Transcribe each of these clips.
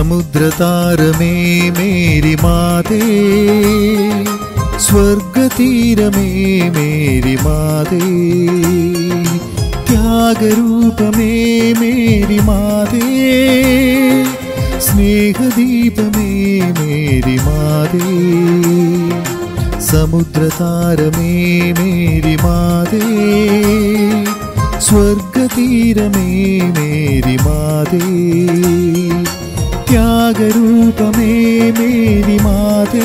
സമുദ്രതാരമേ Mary മാതേ സ്വർഗതീരമേ Mary മാതേ ത്യാഗരൂപമേ Mary മാതേ സ്നേഹദീപമേ മേരി മാതേ സമുദ്രതാരമേ മേരി മാതേ സ്വർഗതീരമേ മേരി മാതേ ത്യാഗരൂപമേ മേരി മാതേ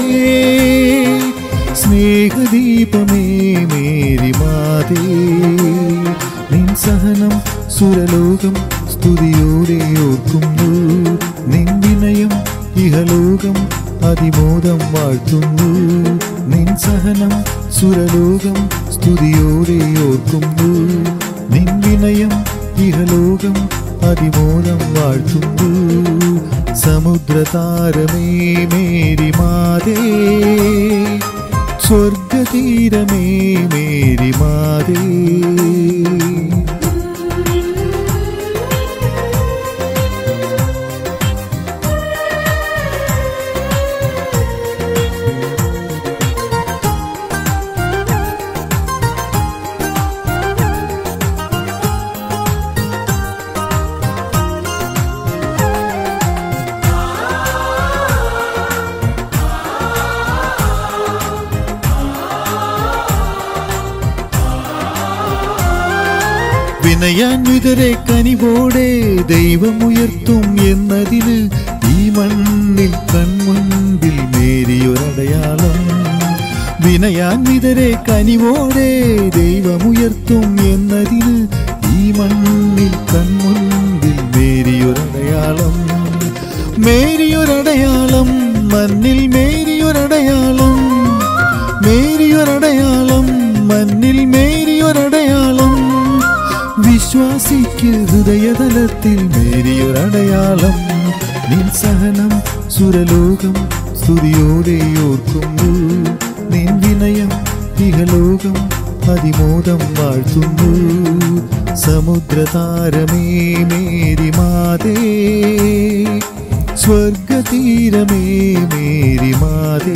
സ്നേഹദീപമേ മേരി മാതേ നിൻ സഹനം സുരലോകം സ്തുതിയോടെ ഓർക്കുന്നു നിൻ വിനയം ഇഹലോകം അതിമോദം വാഴ്ത്തുന്നു നിൻ സഹനം സുരലോകം സ്തുതിയോടെ ഓർക്കുന്നു നിൻ വിനയം ഇഹലോകം അതിമോദം വാഴ്ത്തുന്നു സമുദ്രതാരമേ മേരി മാതേ സ്വർഗതീരമേ മേരി മാതേ വിനയാൻവിതരെ കനിവോടെ ദൈവമുയർത്തും എന്നതിന് ഈ മണ്ണിൽ കൺമുൻപിൽ മേരിയൊരടയാളം വിനയാൻവിതരെ കനിവോടെ ദൈവമുയർത്തും എന്നതിന് ഈ മണ്ണിൽ കൺമുൻപിൽ മേരിയൊരടയാളം മേരിയൊരടയാളം മണ്ണിൽ മേരിയൊരടയാളം മേരിയൊരടയാളം മണ്ണിൽ മേരിയൊരടയാളം വിശ്വാസിക്ക് ഹൃദയതലത്തിൽ മേരിയൊരടയാളം നിൻ സഹനം സുരലോകം സ്തുതിയോടെ ഓർക്കുന്നു നിൻ വിനയം ഇഹലോകം അതിമോദം വാഴ്ത്തുന്നു സമുദ്രതാരമേ മേരി മാതേ സ്വർഗതീരമേ മേരി മാതേ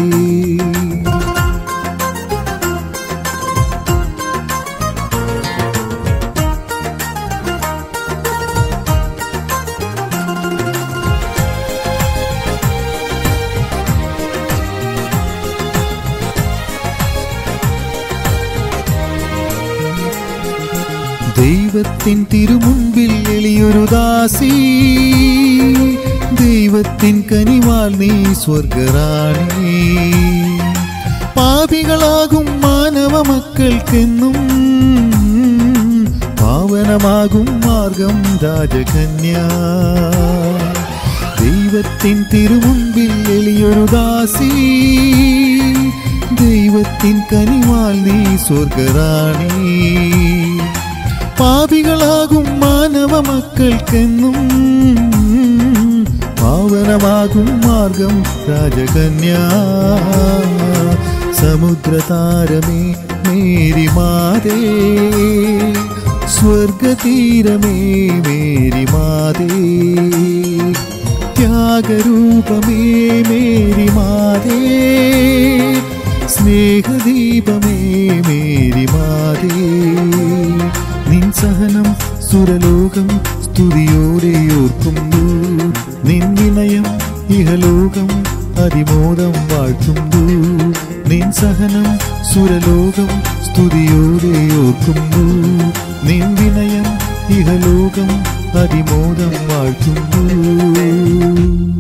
ദൈവത്തിൻ തിരുമുൻപിൽ എളിയൊരു ദാസി ദൈവത്തിൻ കനിവാൽ നീ സ്വർഗറാണി പാപികളാകും മാനവ മക്കൾക്കെന്നും പാവനമാകും മാർഗം രാജകന്യ ദൈവത്തിൻ തിരുമുൻപിൽ എളിയൊരു ദാസി ദൈവത്തിൻ കനിവാൽ നീ സ്വർഗറാണി പാപികളാകും മാനവ മക്കൾക്കെന്നും പാവനമാകും മാർഗം രാജകന്യ സമുദ്രതാരമേ മേരി മാതേ സ്വർഗതീരമേ മേരി മാതേ ത്യാഗരൂപമേ മേരി മാതേ സ്നേഹദീപമേ മേരി മാതേ നിൻ സഹനം സുരലോകം സ്തുതിയോടെ ഓർക്കുന്നു നിൻ വിനയം ഇഹലോകം അതിമോദം വാഴ്ത്തുന്നു നിൻ സഹനം സുരലോകം സ്തുതിയോടെ ഓർക്കുന്നു നിൻ വിനയം ഇഹലോകം അതിമോദം വാഴ്ത്തുന്നു